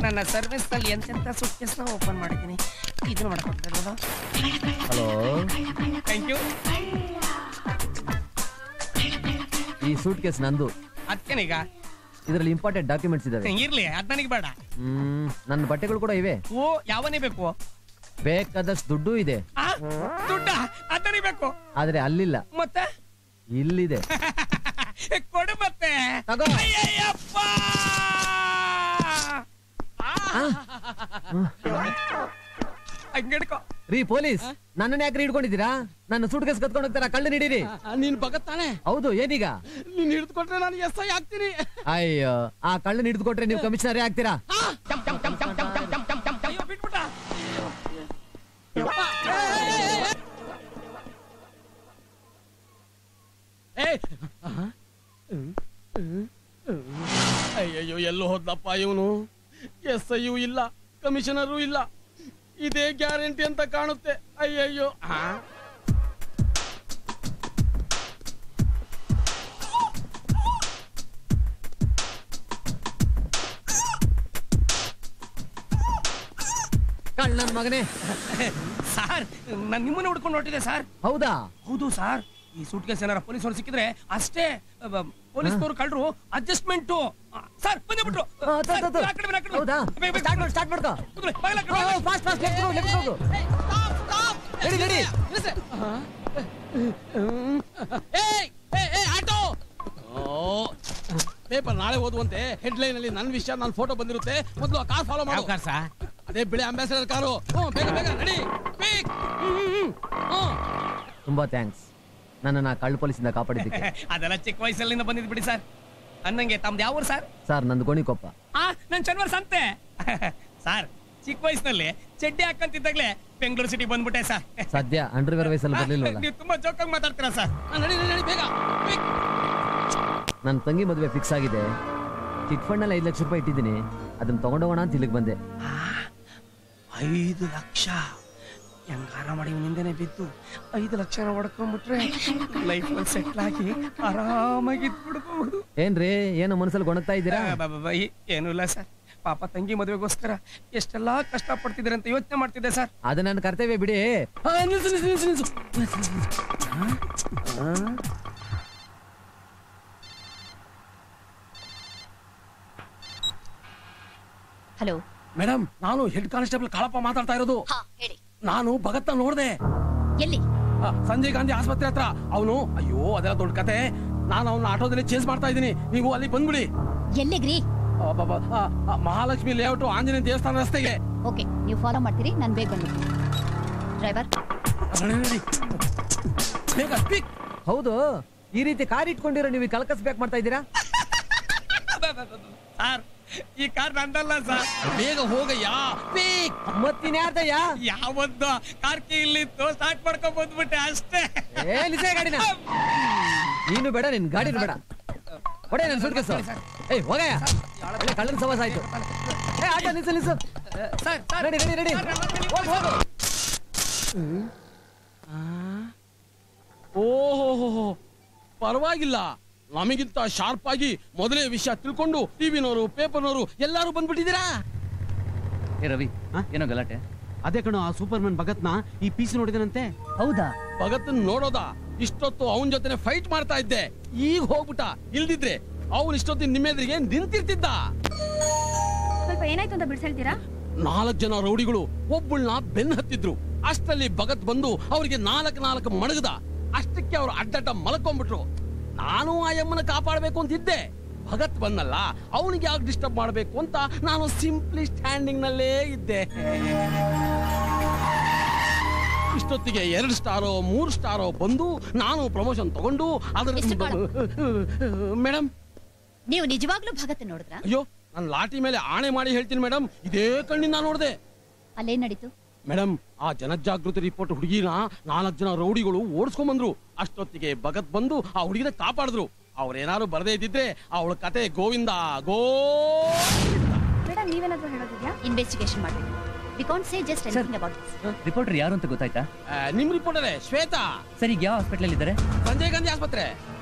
ನನ್ನ ಸರ್ವಿಸ್ ನಲ್ಲಿ ಎಂತೆಂತ ಸುಟ್ಕೇಸ್ ಓಪನ್ ಮಾಡಿದ್ದೀನಿ ಇದನ್ನ ಮಾಡ್ಕೊಡ್ತಿರೋದು ಹಲೋ ಥ್ಯಾಂಕ್ ಯು ಈ ಸೂಟ್ ಕೇಸ್ ನಂದು ಅದಕ್ಕೇನೀಗ ಇದರಲ್ಲಿ ಇಂಪಾರ್ಟೆಂಟ್ ಡಾಕ್ಯುಮೆಂಟ್ಸ್ ಇದಾವೆ ಇರ್ಲಿ ಅದ್ ನನಗೆ ಬೇಡ ಹ್ಮ್ ನನ್ನ ಬಟ್ಟೆಗಳು ಕೂಡ ಇವೆ ಓ ಯಾವನೇ ಬೇಕು ಬೇಕಾದಷ್ಟು ದುಡ್ಡು ಇದೆ ಆ ದುಡ್ಡ ಅದ್ ನನಗೆ ಬೇಕು ಆದ್ರೆ ಅಲ್ಲಿಲ್ಲ ಮತ್ತೆ ಇಲ್ಲಿದೆ ಕೊಡು ಮತ್ತೆ ತಗೋ. ಅಯ್ಯಯ್ಯಪ್ಪ! ಆ! ಹಂಗಿಡ್ಕೊ ರೀ ಪೊಲೀಸ್ ನನ್ನನ್ನ ಯಾಕ್ರಿ ಹಿಡ್ಕೊಂಡಿದ್ದೀರಾ ನನ್ನ ಸೂಟ್ ಕೇಸ್ ಕತ್ಕೊಂಡು ಹೋಗ್ತಾರ ಕಳ್ಳು ನೀಡಿರಿ ನೀನ್ ಭಗತ್ತಾನೆ ಹೌದು ಏನೀಗ ನೀನ್ ಹಿಡಿದುಕೊಟ್ರೆ ನಾನು ಎಸ್ ಐ ಆಗ್ತೀನಿ ಅಯ್ಯೋ ಆ ಕಳ್ಳನ್ ಹಿಡಿದು ಕೊಟ್ರೆ ನೀವು ಕಮಿಷನರೇ ಆಗ್ತೀರಾ ಅಯ್ಯೋ ಬಿಟ್ಬಿಟ್ಟ ಅಯ್ಯಯ್ಯೋ ಎಲ್ಲೋ ಹೋದ್ನಪ್ಪ ಇವನು ಎಸ್ ಐ ಯು ಇಲ್ಲ ಕಮಿಷನರು ಇಲ್ಲ ಇದೇ ಗ್ಯಾರಂಟಿ ಅಂತ ಕಾಣುತ್ತೆ ಅಯ್ಯಯ್ಯೋ ಆ? ಕಳ್ಳನ್ ಮಗನೇ ಸರ್ ನಾನು ನಿಮ್ಮನ್ನ ಹುಡ್ಕೊಂಡು ಹೊರಟಿದೆ ಸರ್ ಹೌದಾ ಹೌದು ಸರ್ ಈ ಸೂಟ್ ಕೇಸ್ ಏನಾರ ಪೊಲೀಸರು ಸಿಕ್ಕಿದ್ರೆ ಅಷ್ಟೇ ಪೊಲೀಸ್ನವರು ಕಳ್ರು ಅಡ್ಜಸ್ಟ್ಮೆಂಟ್ ಸರ್ ಬಂದೇ ಬಿಟ್ರು ಆ, ತ, ತ, ತ. ಆ ಕಡೆ ಬನ್ನಿ, ಆ ಕಡೆ ಬನ್ನಿ. ಹೌದಾ ಬೇಗ, ಬೇಗ, ಸ್ಟಾರ್ಟ್ ಮಾಡು ಸ್ಟಾರ್ಟ್ ಮಾಡ್ಕೋ ಕೂತ್ಕೊಳ್ಳಿ, ಬಾಗಿಲ ಕಡೆ ಬನ್ನಿ. ಫಾಸ್ಟ್ ಫಾಸ್ಟ್ ಲೆಫ್ಟ್ ಹೋಗು ಲೆಫ್ಟ್ ಹೋಗು ನಡಿ ನಡಿ ಏಯ್ ಏಯ್, ಏಯ್, ಆಟೋ ಪೇಪರ್ ನಾಳೆ ಓದುವಂತೆ ಹೆಡ್ಲೈನ್ ಅಲ್ಲಿ ನನ್ನ ವಿಷಯ ನನ್ನ ಫೋಟೋ ಬಂದಿರುತ್ತೆ ಮೊದಲು ಆ ಕಾರ್ ಫಾಲೋ ಮಾಡು ಸರ್ ಅದೇ ಬಿಳಿ ಅಂಬಾಸಿಡರ್ ಕಾರು ಹ್ಞೂ ಬೇಗ ಬೇಗ ನಡಿ ಬೇಗ ಹ್ಮ್ ಹ್ಮ್ ತುಂಬಾ ಥ್ಯಾಂಕ್ಸ್ ನನ್ನನ್ನ ಕಳ್ಳ ಪೊಲೀಸಿಂದ ಕಾಪಾಡಿದ್ದಕ್ಕೆ ಅದೆಲ್ಲ ಚಿಕ್ಕ ವಯಸ್ಸಲ್ಲಿಂದ ಬಂದಿದ್ ಬಿಡಿ ಸರ್ ಅನ್ನಂಗೆ ತಮ್ದು ಯಾವ ಊರು ಸರ್ ಸರ್ ನಂದು ಗೋಣಿಕೊಪ್ಪ ಆ ನನ್ ಶನಿವಾರ ಸಂತೆ ಸರ್ ಚಿಕ್ಕ ವಯಸ್ಸಿನಲ್ಲಿ ಚಡ್ಡಿ ಹಾಕಂತಿದ್ದಾಗ್ಲೇ ಬೆಂಗಳೂರು ಸಿಟಿ ಬಂದ್ಬಿಟ್ಟೆ ಸರ್ ಸದ್ಯ ಅಂಡರ್ವೇರ್ ವಯಸ್ಸಲ್ಲಿ ಬರ್ಲಿಲ್ವಲ್ಲ ನೀವು ತುಂಬಾ ಜೋಕಾಗಿ ಮಾತಾಡ್ತೀರಾ ಸರ್ ಆ, ನಡಿ ನಡಿ ನಡಿ ಬೇಗ ಬೇಗ ನನ್ನ ತಂಗಿ ಮದುವೆ ಫಿಕ್ಸ್ ಆಗಿದೆ ಚಿಟ್ ಫಂಡ್ ಅಲ್ಲಿ ಐದು ಲಕ್ಷ ರೂಪಾಯಿ ಇಟ್ಟಿದ್ದೀನಿ ಅದನ್ನ ತಗೊಂಡೋಗೋಣ ಅಂತ ಇಲ್ಲಿಗೆ ಬಂದೆ ಐದು ಲಕ್ಷ ಹೆಂಗಾರ ಮಾಡಿ ಹಿಂದೆನೆ ಬಿದ್ದು ಐದು ಲಕ್ಷನ ಹೊಡ್ಕೊಂಡ್ಬಿಟ್ರೆ ಲೈಫ್ ಸೆಟ್ಲ್ ಆಗಿ ಆರಾಮಾಗಿ ಇದ್ಬಿಡ್ಬಹುದು ಏನ್ರಿ ಏನೋ ಮನಸ್ಸಲ್ಲಿ ಗೊಣಗ್ತಾ ಇದ್ದೀರಾ ಏನೂ ಇಲ್ಲ ಸರ್ ಪಾಪ ತಂಗಿ ಮದುವೆಗೋಸ್ಕರ ಎಷ್ಟೆಲ್ಲಾ ಕಷ್ಟ ಪಡ್ತಿದ್ದೀರ ಅಂತ ಯೋಚನೆ ಮಾಡ್ತಿದ್ದೆ ಸರ್ ಅದು ನನ್ನ ಕರ್ತವ್ಯ ಬಿಡಿ ಆ, ನಿಲ್ಸು ನಿಲ್ಸು ನಿಲ್ಸು ನಿಲ್ಸು ಹಲೋ ಮೇಡಮ್ ನಾನು ಹೆಡ್ ಕಾನ್ಸ್ಟೇಬಲ್ ಕಾಳಪ್ಪ ಮಾತಾಡ್ತಾ ಇರೋದು ಹಾ ಹೇಳಿ ನಾನು ಭಗತ್ ನೋಡ್ದೆ ಎಲ್ಲಿ ಆ, ಸಂಜಯ್ ಗಾಂಧಿ ಆಸ್ಪತ್ರೆ ಹತ್ರ ಅವನು ಅಯ್ಯೋ ಅದೆಲ್ಲ ದೊಡ್ಡ ಕತೆ ನಾನು ಅವನ ಆಟೋದಲ್ಲಿ ಚೇಸ್ ಮಾಡ್ತಾ ಇದ್ದೀನಿ ನೀವು ಅಲ್ಲಿ ಬಂದ್ಬಿಡಿ ಎಲ್ಲಿಗ್ರಿ ಅಬ್ಬಬ್ಬ, ಆ, ಆ, ಮಹಾಲಕ್ಷ್ಮಿ ಲೇಔಟ್ ಆಂಜನೇಯ ದೇವಸ್ಥಾನ ರಸ್ತೆಗೆ ಓಕೆ ನೀವು ಫಾಲೋ ಮಾಡ್ತೀರಿ ನಾನು ಬೇಗ ಬಂದ್ಬಿಡ್ತೀನಿ ಡ್ರೈವರ್ ನಡಿ, ನಡಿ. ಬೇಗ ಸ್ಪೀಕ್ ಹೌದು ಈ ರೀತಿ ಕಾರ್ ಇಟ್ಕೊಂಡಿರೋ ನೀವು ಕಲ್ಕಸ್ ಬ್ಯಾಕ್ ಮಾಡ್ತಾ ಇದ್ದೀರಾ ಸರ್ ಈ ಕಾರ್ ನಂದಲ್ಲ ಸರ್ ಬೇಗ ಹೋಗಯ್ಯ ಸ್ಪೀಕ್ ಮತ್ತಿನ್ಯಾರ್ದಯ್ಯ ಯಾವತ್ತು ಕಾರ್ ಕೀ ಇಲ್ಲಿತ್ತು ಸ್ಟಾರ್ಟ್ ಮಾಡ್ಕೊಂಡ್ ಬಂದ್ಬಿಟ್ಟೆ ಅಷ್ಟೇ ಏ ನಿಲ್ಸೇ ಗಾಡಿನ ನೀನು ಬೇಡ ನಿನ್ ಗಾಡಿನೂ ಬೇಡ ಕೊಡೆ ನನ್ ಸುಟ್ಕೇಸ್ ಏಯ್ ಹೋಗಯ್ಯ ಒಳ್ಳೆ ಕಳ್ಳನ ಸವಾಸ ಆಯ್ತು ಏ ಆಟ ನಿಲ್ಸು ನಿಲ್ಸು ಸರ್ ಸರ್ ನಡಿ ನಡಿ ನಡಿ ಹೋಗು ಹೋಗು ಓಹೋ ಪರವಾಗಿಲ್ಲ ನಮಗಿಂತ ಶಾರ್ಪ್ ಆಗಿ ಮೊದಲೇ ವಿಷಯ ತಿಳ್ಕೊಂಡು ಟಿವಿನವರು ಪೇಪರ್ನವರು ಎಲ್ಲರೂ ಬಂದ್ಬಿಟ್ಟಿದ್ದೀರಾ ಏ ರವಿ ಏನೋ ಗಲಾಟೆ ಅದೇ ಕಣೋ ಆ ಸೂಪರ್ಮನ್ ಭಗತ್ನ ಈ ಪೀಸ್ ನೋಡಿದನಂತೆ ಹೌದಾ ಭಗತ್ನ ನೋಡೋದ ಇಷ್ಟೊತ್ತು ಅವನ ಜೊತೆನೆ ಫೈಟ್ ಮಾಡ್ತಾ ಇದ್ದೆ ಈಗ ಹೋಗ್ಬಿಟ್ಟ ಇಲ್ದಿದ್ರೆ ಅವನ್ ಇಷ್ಟೊತ್ತಿನ ನಿಮ್ಮೆದ್ರಿಗೆ ನಿಂತಿರ್ತಿದ್ದ ಸ್ವಲ್ಪ ಏನಾಯ್ತು ಅಂತ ಬಿಡ್ಸಳ್ತೀರಾ ನಾಲ್ಕು ಜನ ರೌಡಿಗಳು ಒಬ್ಬಳನ್ನ ಬೆನ್ ಹತ್ತಿದ್ರು ಅಷ್ಟರಲ್ಲಿ ಭಗತ್ ಬಂದು ಅವರಿಗೆ ನಾಲ್ಕು ನಾಲ್ಕು ಮಡಗದ ಅಷ್ಟಕ್ಕೆ ಅವ್ರು ಅಡ್ಡಡ್ಡ ಮಲ್ಕೊಂಡ್ಬಿಟ್ರು ನಾನು ಆ ಯಮ್ಮನ ಕಾಪಾಡಬೇಕು ಅಂತಿದ್ದೆ ಭಗತ್ ಬಂದಲ್ಲ ಅವನಿಗೆ ಯಾಕೆ ಡಿಸ್ಟರ್ಬ್ ಮಾಡಬೇಕು ಅಂತ ನಾನು ಸಿಂಪ್ಲಿ ಸ್ಟ್ಯಾಂಡಿಂಗ್ ನಲ್ಲೇ ಇದ್ದೆ ಇಷ್ಟೊತ್ತಿಗೆ ಎರಡು ಸ್ಟಾರೋ ಮೂರು ಸ್ಟಾರೋ ಬಂದು ನಾನು ಪ್ರಮೋಷನ್ ತಗೊಂಡು ಅದರ ಎಷ್ಟು ಕಾಲ? ಮೇಡಮ್ ನೀವು ನಿಜವಾಗ್ಲೂ ಭಗತ್ ನೋಡಿದ್ರ ಅಯ್ಯೋ ನಾನು ಲಾಟಿ ಮೇಲೆ ಆಣೆ ಮಾಡಿ ಹೇಳ್ತೀನಿ ಮೇಡಮ್ ಇದೇ ಕಣ್ಣಿಂದ ನೋಡಿದೆ ಅಲ್ಲೇನ್ ನಡೀತು ಮೇಡಮ್ ಆ ಜನಜಾಗೃತಿ ರಿಪೋರ್ಟ್ ಹುಡುಗಿನ ನಾಲ್ಕು ಜನ ರೌಡಿಗಳು ಓಡಿಸ್ಕೊಂಡ್ ಬಂದ್ರು ಅಷ್ಟೊತ್ತಿಗೆ ಭಗತ್ ಬಂದು ಆ ಹುಡುಗಿನ ಕಾಪಾಡಿದ್ರು ಅವ್ರೇನಾರು ಬರದೇ ಇದ್ದಿದ್ರೆ ಅವಳ ಕತೆ ಗೋವಿಂದ ಗೋ ಮೇಡಮ್ ನೀವೇನಾದ್ರೂ ಹೇಳೋದಿದ್ಯಾ ಇನ್ವೆಸ್ಟಿಗೇಷನ್ ಮಾಡ್ಬೇಕು we can't say just anything about this reporter ಯಾರು ಅಂತ ಗೊತ್ತಾಯ್ತಾ ಆ, ನಿಮ್ ರಿಪೋರ್ಟರೇ ಶ್ವೇತಾ ಸರ್ ಈಗ ಯಾವ ಹಾಸ್ಪಿಟಲ್ ಇದ್ದಾರೆ ಸಂಜಯ್ ಗಾಂಧಿ ಆಸ್ಪತ್ರೆ